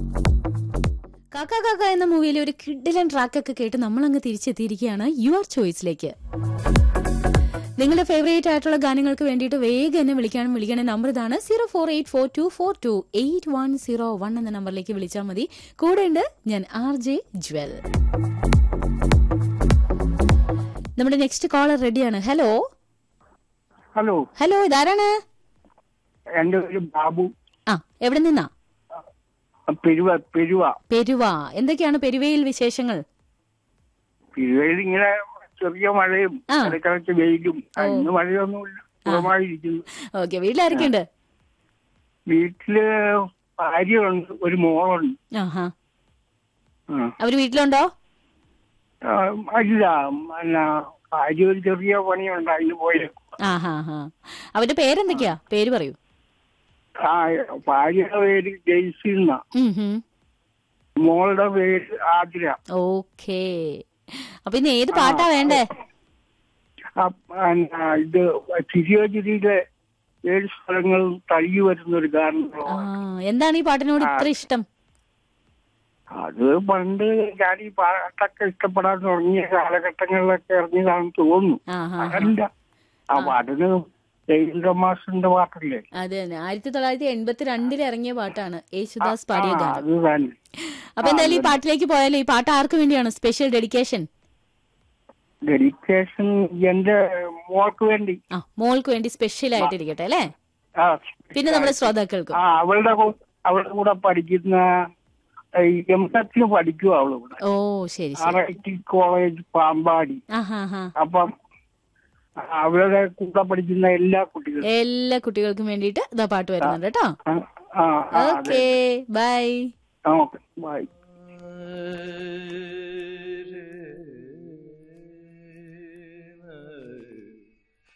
കാക്ക കാക്ക എന്ന മൂവിയിലെ ഒരു കിഡിലൻ ട്രാക്കൊക്കെ കേട്ട് നമ്മൾ അങ്ങ് തിരിച്ചെത്തിയിരിക്കുകയാണ് യുവർ ചോയ്സിലേക്ക് നിങ്ങളുടെ ഫേവറേറ്റ് ആയിട്ടുള്ള ഗാനങ്ങൾക്ക് വേണ്ടിയിട്ട് വേഗം എന്നെ വിളിക്കാനും വിളിക്കണ നമ്പർ ഇതാണ് zero four eight four two four two eight one zero one എന്ന നമ്പറിലേക്ക് വിളിച്ചാൽ മതി കൂടെയുണ്ട് ഞാൻ ആർ ജെ ജ്വൽ നമ്മുടെ നെക്സ്റ്റ് കോളർ റെഡിയാണ് ഹലോ ഹലോ ഹലോ ഇതാരാണ് എന്റെ പേര് ബാബു ആ എവിടെ നിന്നാ പെരുവ പെരുവ പെരുവ എന്തൊക്കെയാണ് പെരുവയിൽ വിശേഷങ്ങൾ പെരുവയിൽ ഇങ്ങനെ ചെറിയ മഴയും ആ. ഇടയ്ക്കിടയ്ക്ക് വെയിലും ആ, ഇന്ന് മഴയൊന്നുമില്ല സുഖമായിരിക്കുന്നു ഓക്കെ വീട്ടിലാരൊക്കെയുണ്ട് വീട്ടില് ഭാര്യയുണ്ട് ഒരു മോളുണ്ട് ആഹാ ആ. അവര് വീട്ടിലുണ്ടോ ആ, അല്ല അല്ല ഭാര്യ ഒരു ചെറിയ പണിയുണ്ട് അതിന് പോയ ആഹാ ഹാ അവരുടെ പേരെന്തൊക്കെയാ പേര് പറയൂ ആ ഭാര്യയുടെ പേര് ജെയ്സി എന്നാ ഉം ഹും. മോളുടെ പേര് ആതിര ഓക്കേ അപ്പൊ ഇന്ന് ഏത് പാട്ടാ വേണ്ടേ ആ, ആ, ഇത് തിരിയോചിരിയിലെ ഏഴ് സ്ഥലങ്ങൾ തഴുകി വരുന്ന ഒരു ആ ഗാനം എന്താണ് ഈ പാട്ടിനോട് ഇത്ര ഇഷ്ടം അത് പണ്ട് ഞാൻ ഈ പാട്ടൊക്കെ ഇഷ്ടപ്പെടാൻ തുടങ്ങിയ കാലഘട്ടങ്ങളിലൊക്കെ ഇറങ്ങിയതാണെന്ന് തോന്നുന്നു ആഹാ അതല്ല ആ പാട്ടിന് ജയിൽര മാഷിന്റെ പാട്ടല്ലേ അതെ തന്നെ ആയിരത്തി തൊള്ളായിരത്തി എൺപത്തി രണ്ടിൽ ഇറങ്ങിയ പാട്ടാണ് യേശുദാസ് പാടിയ ആ, ഗാനം അത് തന്നെ അപ്പൊ എന്തായാലും ഈ പാട്ടിലേക്ക് പോയാലോ ഈ പാട്ട് ആർക്ക് വേണ്ടിയാണ് സ്പെഷ്യൽ ഡെഡിക്കേഷൻ ഡെഡിക്കേഷൻ എന്റെ മോൾക്ക് വേണ്ടി ആ മോൾക്ക് വേണ്ടി സ്പെഷ്യൽ ആയിട്ടിരിക്കട്ടെ അല്ലേ ആ പിന്നെ നമ്മുടെ ശ്രോതാക്കൾക്കും ആ അവളുടെ കൂ- അവളുടെ കൂടെ പഠിക്കുന്ന എം എസിന് പഠിക്കുക അവള് ഇവിടെ ഓ ശരി ആർ ശരി ഐ ടി കോളേജ് പാമ്പാടി ആഹാ ഹാ അപ്പം അവളുടെ കൂടെ പഠിക്കുന്ന എല്ലാ കുട്ടികളും എല്ലാ കുട്ടികൾക്കും വേണ്ടിയിട്ട് ഇതാ പാട്ട് വരുന്നുണ്ട് കേട്ടോ ആ, ആ, ആ, അതെ ഓക്കേ ബൈ ആ, ഓക്കെ ബൈ